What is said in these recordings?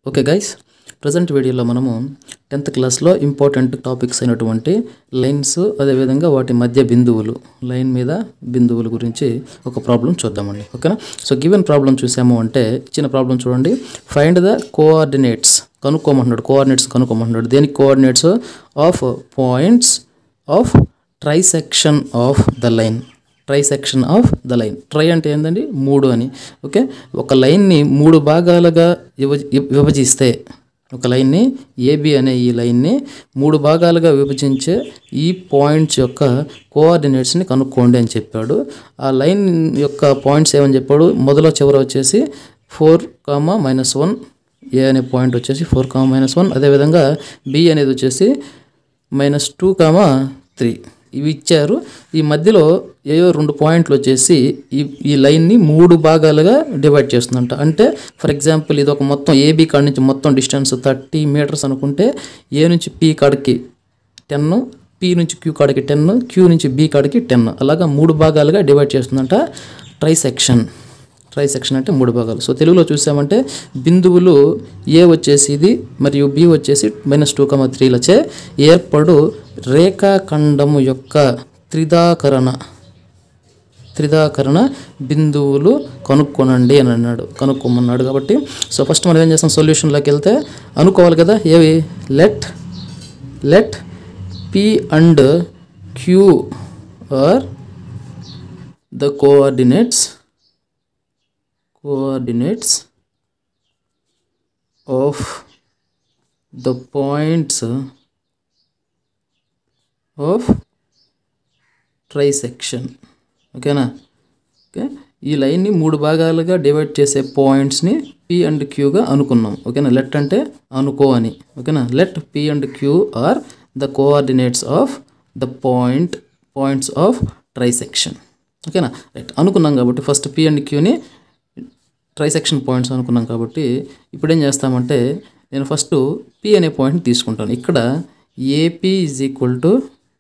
okay guys present వీడియోలో మనము tenth క్లాస్లో ఇంపార్టెంట్ టాపిక్స్ అయినటువంటి లైన్స్ అదేవిధంగా వాటి మధ్య బిందువులు లైన్ మీద బిందువుల గురించి ఒక ప్రాబ్లం చూద్దామండి ఓకేనా సో గివెన్ ప్రాబ్లం చూసాము అంటే ఇచ్చిన ప్రాబ్లం చూడండి ఫైండ్ ద కోఆర్డినేట్స్ కనుక్కోమంటున్నాడు కోఆర్డినేట్స్ కనుక్కోమంటున్నాడు దేనికి coordinates of points of trisection of the line trisection of the line tri అంటే ఏంటండి మూడు అని ఓకే ఒక లైన్ని మూడు భాగాలుగా విభజ విభజిస్తే ఒక లైన్ని ఏబి అనే ఈ లైన్ని మూడు భాగాలుగా విభజించే ఈ పాయింట్స్ యొక్క కోఆర్డినేట్స్ని కనుక్కోండి అని చెప్పాడు ఆ లైన్ యొక్క పాయింట్స్ ఏమని చెప్పాడు మొదల చివర వచ్చేసి four comma minus one A అనే పాయింట్ వచ్చేసి ఫోర్ కామా మైనస్ వన్ అదేవిధంగా బి అనేది వచ్చేసి మైనస్ టూ కామా త్రీ ఇవి ఇచ్చారు ఈ మధ్యలో ఏయో రెండు పాయింట్లు వచ్చేసి ఈ ఈ లైన్ని మూడు భాగాలుగా డివైడ్ చేస్తుందంట అంటే ఫర్ ఎగ్జాంపుల్ ఇది ఒక మొత్తం ఏబీ కాడ నుంచి మొత్తం డిస్టెన్స్ థర్టీ మీటర్స్ అనుకుంటే ఏ నుంచి పీ కాడికి టెన్ పీ నుంచి క్యూ కాడికి టెన్ క్యూ నుంచి బీ కాడికి టెన్ అలాగా మూడు భాగాలుగా డివైడ్ చేస్తుందంట ట్రై సెక్షన్ ట్రై సెక్షన్ అంటే మూడు భాగాలు సో తెలుగులో చూసామంటే బిందువులు ఏ వచ్చేసి ఇది మరియు బి వచ్చేసి మైనస్ టూ కమా త్రీలచే ఏర్పడు రేఖాఖండము యొక్క త్రిదాకరణ త్రిదాకరణ బిందువులు కనుక్కొనండి అని అన్నాడు కనుక్కోమన్నాడు కాబట్టి సో ఫస్ట్ మనం ఏం చేస్తాం సొల్యూషన్లోకి వెళ్తే అనుకోవాలి కదా ఏవి let let P and Q are the coordinates coordinates of the points of trisection ఓకేనా ఓకే ఈ లైన్ని మూడు భాగాలుగా డివైడ్ చేసే పాయింట్స్ని పి అండ్ క్యూగా అనుకున్నాం ఓకేనా లెట్ అంటే అనుకో అని ఓకేనా let P and Q are the coordinates of the point points of trisection ఓకేనా రైట్ అనుకున్నాం కాబట్టి ఫస్ట్ పి అండ్ క్యూని ట్రైసెక్షన్ పాయింట్స్ అనుకున్నాం కాబట్టి ఇప్పుడు ఏం చేస్తామంటే నేను ఫస్ట్ పి అనే పాయింట్ని తీసుకుంటాను ఇక్కడ AP is equal to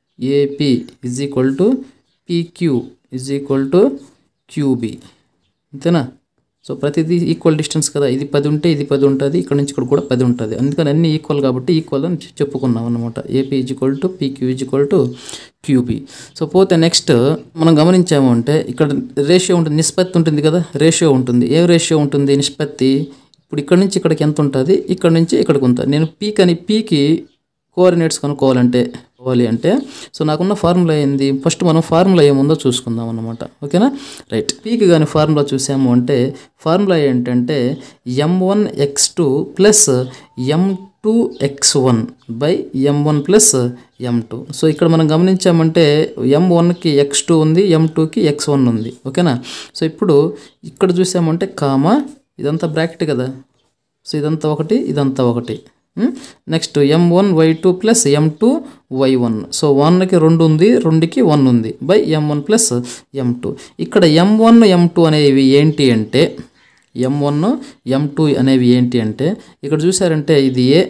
AP is equal to PQ is equal to QB అంతేనా సో ప్రతిదీ ఈక్వల్ డిస్టెన్స్ కదా ఇది పది ఉంటే ఇది పది ఉంటుంది ఇక్కడ నుంచి ఇక్కడ కూడా పది ఉంటుంది అందుకని అన్ని ఈక్వల్ కాబట్టి ఈక్వల్ అని చెప్పుకున్నాం అనమాట AP is equal to PQ is equal to QB so పోతే నెక్స్ట్ మనం గమనించాము అంటే ఇక్కడ రేషియో ఉంటుంది నిష్పత్తి ఉంటుంది కదా రేషియో ఉంటుంది ఏ రేషియో ఉంటుంది నిష్పత్తి ఇప్పుడు ఇక్కడ నుంచి ఇక్కడికి ఎంత ఉంటుంది ఇక్కడ నుంచి ఇక్కడికి ఉంటుంది నేను పీక్ అని పీకి కోఆర్డినేట్స్ కనుక్కోవాలంటే కావాలి అంటే సో నాకున్న ఫార్ములా ఏంది ఫస్ట్ మనం ఫార్ములా ఏముందో చూసుకుందాం అన్నమాట ఓకేనా రైట్ పీక్ కానీ ఫార్ములా చూసాము అంటే ఫార్ములా ఏంటంటే M one X two plus M two X one by M one plus M two so ఇక్కడ మనం గమనించామంటే ఎం వన్కి ఎక్స్ టూ ఉంది ఎం టూకి ఎక్స్ వన్ ఉంది ఓకేనా సో ఇప్పుడు ఇక్కడ చూసామంటే కామా ఇదంతా బ్రాకెట్ కదా సో ఇదంతా ఒకటి ఇదంతా ఒకటి next M one Y two plus M two Y one so వన్కి రెండు ఉంది రెండుకి వన్ ఉంది by M one plus M two ఇక్కడ ఎం వన్ ఎం టూ అనేవి ఏంటి అంటే ఎం వన్ ఎం టూ అనేవి ఏంటి అంటే ఇక్కడ చూసారంటే ఇది ఏ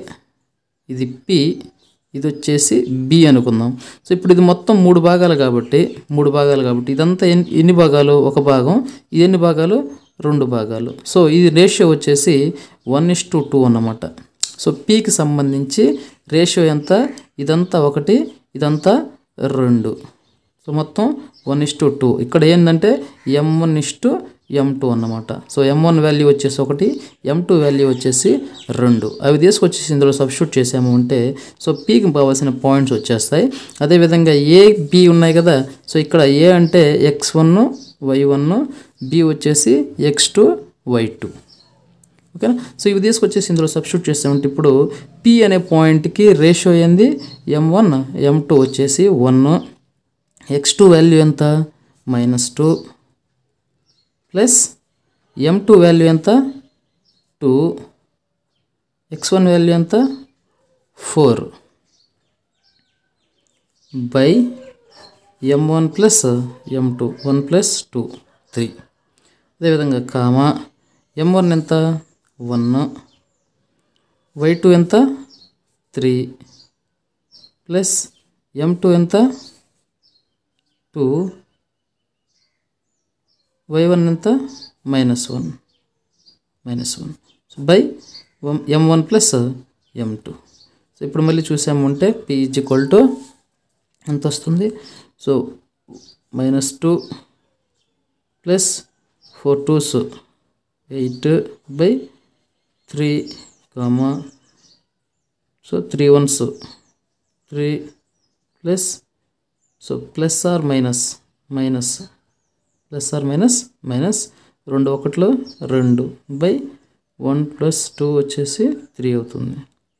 ఇది పి ఇది వచ్చేసి బి అనుకుందాం సో ఇప్పుడు ఇది మొత్తం మూడు భాగాలు కాబట్టి మూడు భాగాలు కాబట్టి ఇదంతా ఎన్ని ఎన్ని భాగాలు ఒక భాగం ఇది ఎన్ని భాగాలు రెండు భాగాలు సో ఇది రేషియో వచ్చేసి వన్ ఇస్ టు టూ అన్నమాట సో పీకి సంబంధించి రేషియో ఎంత ఇదంతా ఒకటి ఇదంతా రెండు సో మొత్తం వన్ ఇస్ టు టూ ఇక్కడ ఏంటంటే M one is to M two అన్నమాట సో ఎం వన్ వాల్యూ వచ్చేసి ఒకటి ఎం టూ వాల్యూ వచ్చేసి రెండు అవి తీసుకొచ్చేసి ఇందులో సబ్స్టిట్యూట్ చేసాము అంటే సో పీకి కావాల్సిన పాయింట్స్ వచ్చేస్తాయి అదేవిధంగా ఏ బి ఉన్నాయి కదా సో ఇక్కడ ఏ అంటే X one Y one B వచ్చేసి ఎక్స్ టూ వై టూ ఓకేనా సో ఇవి తీసుకొచ్చేసి ఇందులో సబ్స్టిట్యూట్ చేస్తామంటే ఇప్పుడు పి అనే పాయింట్కి రేషియో ఏంది ఎం వన్ ఎం టూ వచ్చేసి వన్ ఎక్స్ టూ వాల్యూ ఎంత minus two plus M two value ఎంత టూ ఎక్స్ వన్ వాల్యూ ఎంత four by M one plus M two one plus two three అదేవిధంగా comma M one ఎంత one Y two ఎంత three plus M two ఎంత two Y one ఎంత minus one minus one by M one plus M two so ఇప్పుడు మళ్ళీ చూసామంటే P is equal to ఎంత వస్తుంది so minus two plus four twos eight by three comma so three ones three plus so plus or minus minus plus or minus minus రెండు ఒకటిలో రెండు by one plus two వచ్చేసి three అవుతుంది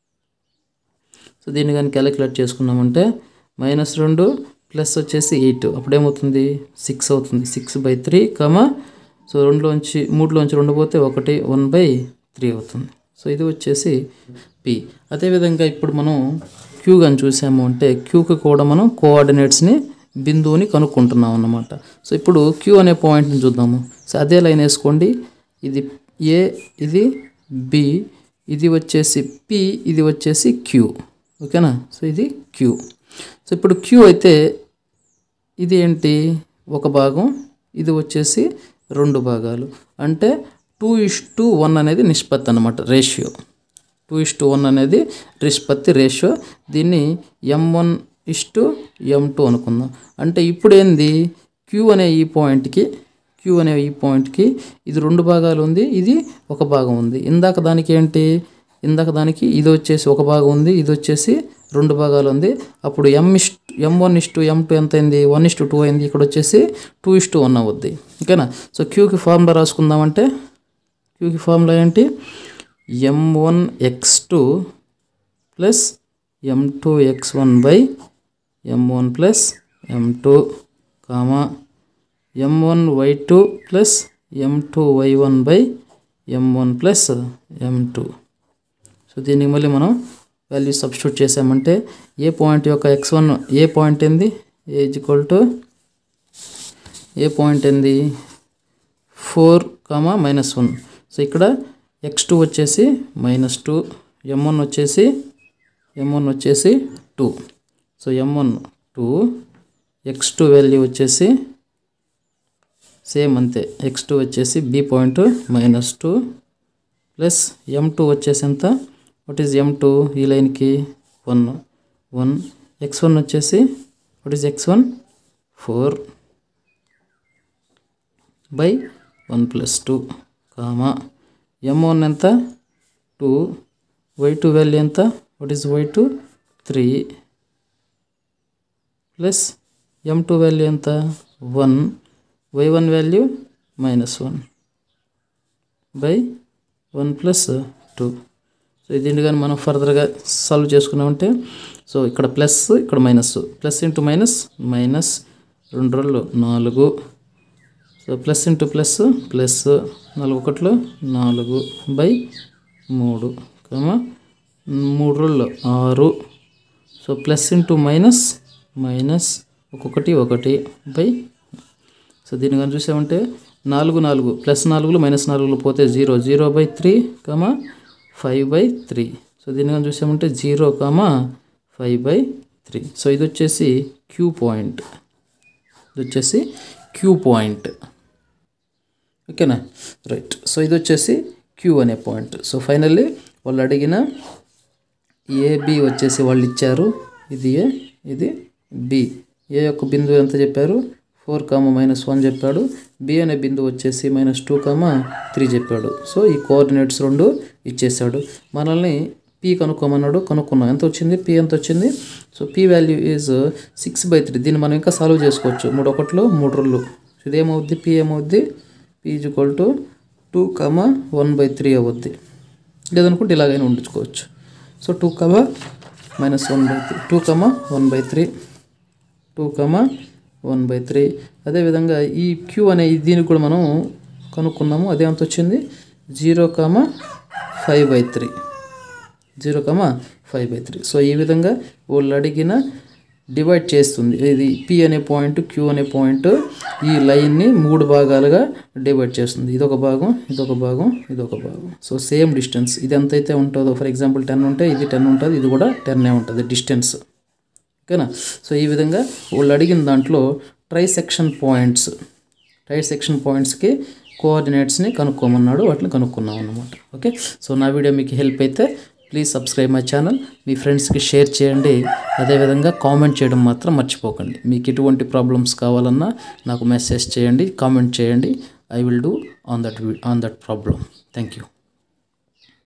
so దీన్ని కానీ calculate చేసుకున్నామంటే minus రెండు plus వచ్చేసి ఎయిట్ అప్పుడేమవుతుంది సిక్స్ అవుతుంది six by three comma so రెండులోంచి మూడులోంచి రెండు పోతే ఒకటి వన్ బై త్రీ అవుతుంది సో ఇది వచ్చేసి పి అదేవిధంగా ఇప్పుడు మనం క్యూ కానీ చూసాము అంటే క్యూకి కూడా మనం కోఆర్డినేట్స్ని బిందువుని కనుక్కుంటున్నాం అన్నమాట సో ఇప్పుడు క్యూ అనే పాయింట్ని చూద్దాము సో అదే లైన్ వేసుకోండి ఇది ఏ ఇది బి ఇది వచ్చేసి పి ఇది వచ్చేసి క్యూ ఓకేనా సో ఇది క్యూ సో ఇప్పుడు క్యూ అయితే ఇది ఏంటి ఒక భాగం ఇది వచ్చేసి రెండు భాగాలు అంటే టూ ఇష్ టు వన్ అనేది నిష్పత్తి అనమాట ratio two is to one అనేది నిష్పత్తి రేషియో దీన్ని M one is to M two అనుకుందాం అంటే ఇప్పుడు ఏంది క్యూ అనే ఈ పాయింట్కి క్యూ అనే ఈ పాయింట్కి ఇది రెండు భాగాలు ఉంది ఇది ఒక భాగం ఉంది ఇందాక దానికి ఏంటి ఇందాక దానికి ఇది వచ్చేసి ఒక భాగం ఉంది ఇది వచ్చేసి రెండు భాగాలు ఉంది అప్పుడు M is M one is to M two ఎంత అయింది వన్ ఇస్ టు టూ అయింది ఇక్కడ వచ్చేసి టూ ఇస్ టు వన్ అవుద్ది ఓకేనా సో క్యూకి ఫార్ములా రాసుకుందామంటే క్యూకి ఫార్ములా ఏంటి M one X two plus M two X one by M one plus M two comma M one Y two plus M two Y one by M one plus M two so దీనికి మళ్ళీ మనం value substitute చేసామంటే A point యొక్క X one A point ఏంది is equal to A point ఏంది four comma minus one so ఇక్కడ X two వచ్చేసి minus two M one వచ్చేసి ఎం వన్ వచ్చేసి two so M one two X two value వచ్చేసి same అంతే X two వచ్చేసి B point minus two plus M two వచ్చేసి ఎంత what is M two ఈ లైన్కి వన్ వన్ ఎక్స్ వన్ వచ్చేసి what is X one four by one plus two comma M one ఎంత two Y two value ఎంత what is Y two three plus M two value ఎంత one Y one value minus one by one plus two so దీన్ని కానీ మనం ఫర్దర్గా solve చేసుకున్నామంటే so ఇక్కడ plus ఇక్కడ minus plus into minus minus రెండు రోజులు నాలుగు so plus into plus plus నాలుగు ఒకట్లు నాలుగు బై మూడు కమా మూడు రోజులు ఆరు so plus into minus minus ఒక్కొక్కటి ఒకటి బై సో దీన్ని కానీ చూసామంటే నాలుగు నాలుగు ప్లస్ నాలుగులు మైనస్ నాలుగులు పోతే zero zero by three comma five by three so దీన్ని కానీ చూసామంటే zero comma five by three so ఇది వచ్చేసి క్యూ పాయింట్ ఇది వచ్చేసి క్యూ పాయింట్ ఓకేనా రైట్ సో ఇది వచ్చేసి క్యూ అనే పాయింట్ సో ఫైనల్లీ వాళ్ళు అడిగిన ఏబి వచ్చేసి వాళ్ళు ఇచ్చారు ఇది ఏ ఇది బి ఏ యొక్క బిందువు ఎంత చెప్పారు ఫోర్ కామ మైనస్ వన్ చెప్పాడు బి అనే బిందువు వచ్చేసి మైనస్ టూ కామ త్రీ చెప్పాడు సో ఈ కోఆర్డినేట్స్ రెండు ఇచ్చేసాడు మనల్ని పి కనుక్కోమన్నాడు కనుక్కున్నాం ఎంత వచ్చింది పి ఎంత వచ్చింది so P value is six by three దీన్ని మనం ఇంకా సాల్వ్ చేసుకోవచ్చు మూడు ఒకటిలో మూడు రోజులు ఇదేమవుద్ది పి ఏమవుద్ది P is equal to two comma one by three అవుద్ది లేదనుకుంటే ఇలాగైనా ఉండించుకోవచ్చు so two comma minus one by three two comma one by three two comma one by three అదేవిధంగా ఈ క్యూ అనే ఈ దీనికి కూడా మనం కనుక్కున్నాము అదే ఎంత వచ్చింది zero comma five by three zero comma five by three so ఈ విధంగా వాళ్ళు అడిగిన డివైడ్ చేస్తుంది ఇది పి అనే పాయింట్ క్యూ అనే పాయింట్ ఈ లైన్ని మూడు భాగాలుగా డివైడ్ చేస్తుంది ఇదొక భాగం ఇదొక భాగం ఇదొక భాగం సో సేమ్ డిస్టెన్స్ ఇది ఎంతైతే ఉంటుందో ఫర్ ఎగ్జాంపుల్ టెన్ ఉంటే ఇది టెన్ ఉంటుంది ఇది కూడా టెన్నే ఉంటుంది డిస్టెన్స్ ఓకేనా సో ఈ విధంగా వాళ్ళు అడిగిన దాంట్లో trisection points trisection పాయింట్స్కి కోఆర్డినేట్స్ని కనుక్కోమన్నాడు వాటిని కనుక్కున్నాం అన్నమాట ఓకే సో నా వీడియో మీకు హెల్ప్ అయితే ప్లీజ్ సబ్స్క్రైబ్ మై ఛానల్ మీ ఫ్రెండ్స్కి షేర్ చేయండి అదేవిధంగా కామెంట్ చేయడం మాత్రం మర్చిపోకండి మీకు ఎటువంటి ప్రాబ్లమ్స్ కావాలన్నా నాకు మెసేజ్ చేయండి కామెంట్ చేయండి I will do on that on that problem thank you